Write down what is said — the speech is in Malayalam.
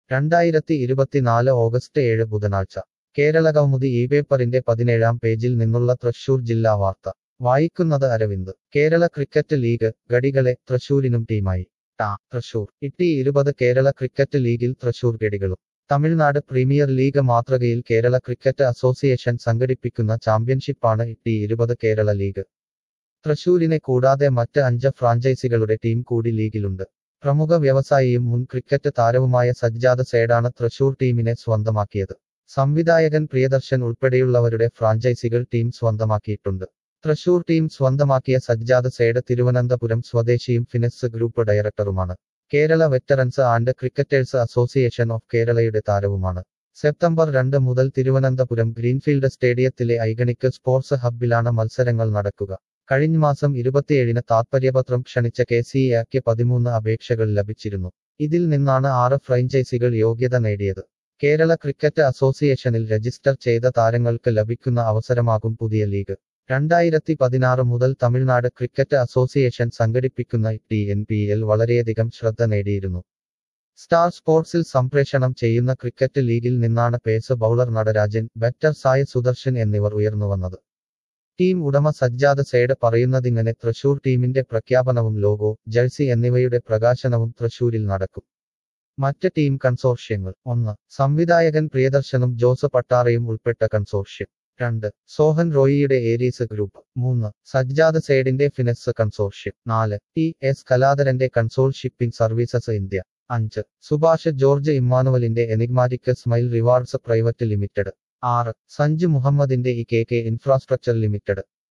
രണ്ടായിരത്തി ഇരുപത്തിനാല് ഓഗസ്റ്റ് ഏഴ് ബുധനാഴ്ച കേരളകൗമുദി ഈ പേപ്പറിന്റെ പതിനേഴാം പേജിൽ നിന്നുള്ള തൃശൂർ ജില്ലാ വാർത്ത വായിക്കുന്നത് അരവിന്ദ് കേരള ക്രിക്കറ്റ് ലീഗ് ഗഡികളെ തൃശൂരിനും ടീമായി ടാ തൃശൂർ ഇട്ടി ഇരുപത് കേരള ക്രിക്കറ്റ് ലീഗിൽ തൃശൂർ ഗഡികളും തമിഴ്നാട് പ്രീമിയർ ലീഗ് മാതൃകയിൽ കേരള ക്രിക്കറ്റ് അസോസിയേഷൻ സംഘടിപ്പിക്കുന്ന ചാമ്പ്യൻഷിപ്പാണ് ഇട്ടി ഇരുപത് കേരള ലീഗ് തൃശൂരിനെ കൂടാതെ മറ്റ് അഞ്ച് ഫ്രാഞ്ചൈസികളുടെ ടീം കൂടി ലീഗിലുണ്ട് പ്രമുഖ വ്യവസായിയും മുൻ ക്രിക്കറ്റ് താരവുമായ സജ്ജാദ് സേഡാണ് തൃശൂർ ടീമിനെ സ്വന്തമാക്കിയത് സംവിധായകൻ പ്രിയദർശൻ ഉൾപ്പെടെയുള്ളവരുടെ ഫ്രാഞ്ചൈസികൾ ടീം സ്വന്തമാക്കിയിട്ടുണ്ട് തൃശൂർ ടീം സ്വന്തമാക്കിയ സജ്ജാദ് സേഡ് തിരുവനന്തപുരം സ്വദേശിയും ഫിനെസ് ഗ്രൂപ്പ് ഡയറക്ടറുമാണ് Kerala veterans and cricketers association of കേരളയുടെ താരവുമാണ് സെപ്റ്റംബർ രണ്ട് മുതൽ തിരുവനന്തപുരം ഗ്രീൻഫീൽഡ് സ്റ്റേഡിയത്തിലെ ഐഗണിക് സ്പോർട്സ് ഹബ്ബിലാണ് മത്സരങ്ങൾ നടക്കുക കഴിഞ്ഞ മാസം ഇരുപത്തിയേഴിന് താത്പര്യപത്രം ക്ഷണിച്ച കെ സി എക്ക് പതിമൂന്ന് അപേക്ഷകൾ ലഭിച്ചിരുന്നു ഇതിൽ നിന്നാണ് ആറ് ഫ്രാഞ്ചൈസികൾ യോഗ്യത നേടിയത് കേരള ക്രിക്കറ്റ് അസോസിയേഷനിൽ രജിസ്റ്റർ ചെയ്ത താരങ്ങൾക്ക് ലഭിക്കുന്ന അവസരമാകും പുതിയ ലീഗ് രണ്ടായിരത്തി പതിനാറ് മുതൽ തമിഴ്നാട് ക്രിക്കറ്റ് അസോസിയേഷൻ സംഘടിപ്പിക്കുന്ന ടി എൻ പി എൽ വളരെയധികം ശ്രദ്ധ നേടിയിരുന്നു സ്റ്റാർ സ്പോർട്സിൽ സംപ്രേഷണം ചെയ്യുന്ന ക്രിക്കറ്റ് ലീഗിൽ നിന്നാണ് pace bowler Natarajan batter Sai Sudharsan എന്നിവർ ഉയർന്നുവന്നത് ടീം ഉടമ സജ്ജാദ് സേഡ് പറയുന്നതിങ്ങനെ തൃശൂർ ടീമിന്റെ പ്രഖ്യാപനവും ലോഗോ ജഴ്സി എന്നിവയുടെ പ്രകാശനവും തൃശൂരിൽ നടക്കും മറ്റ് ടീം കൺസോർഷ്യങ്ങൾ ഒന്ന് സംവിധായകൻ പ്രിയദർശനും ജോസ് പട്ടാറയും ഉൾപ്പെട്ട കൺസോർഷ്യം രണ്ട് സോഹൻ റോയിയുടെ ഏരീസ് ഗ്രൂപ്പ് മൂന്ന് സജ്ജാദ് സേഡിന്റെ ഫിനെസ് കൺസോർഷ്യം നാല് ടി എസ് കലാധരന്റെ കൺസോൾ ഷിപ്പിംഗ് സർവീസസ് ഇന്ത്യ അഞ്ച് സുഭാഷ് ജോർജ് ഇമ്മാനുവലിന്റെ enigmatic smile rewards private limited ആറ് സഞ്ജു മുഹമ്മദിന്റെ E K K infrastructure limited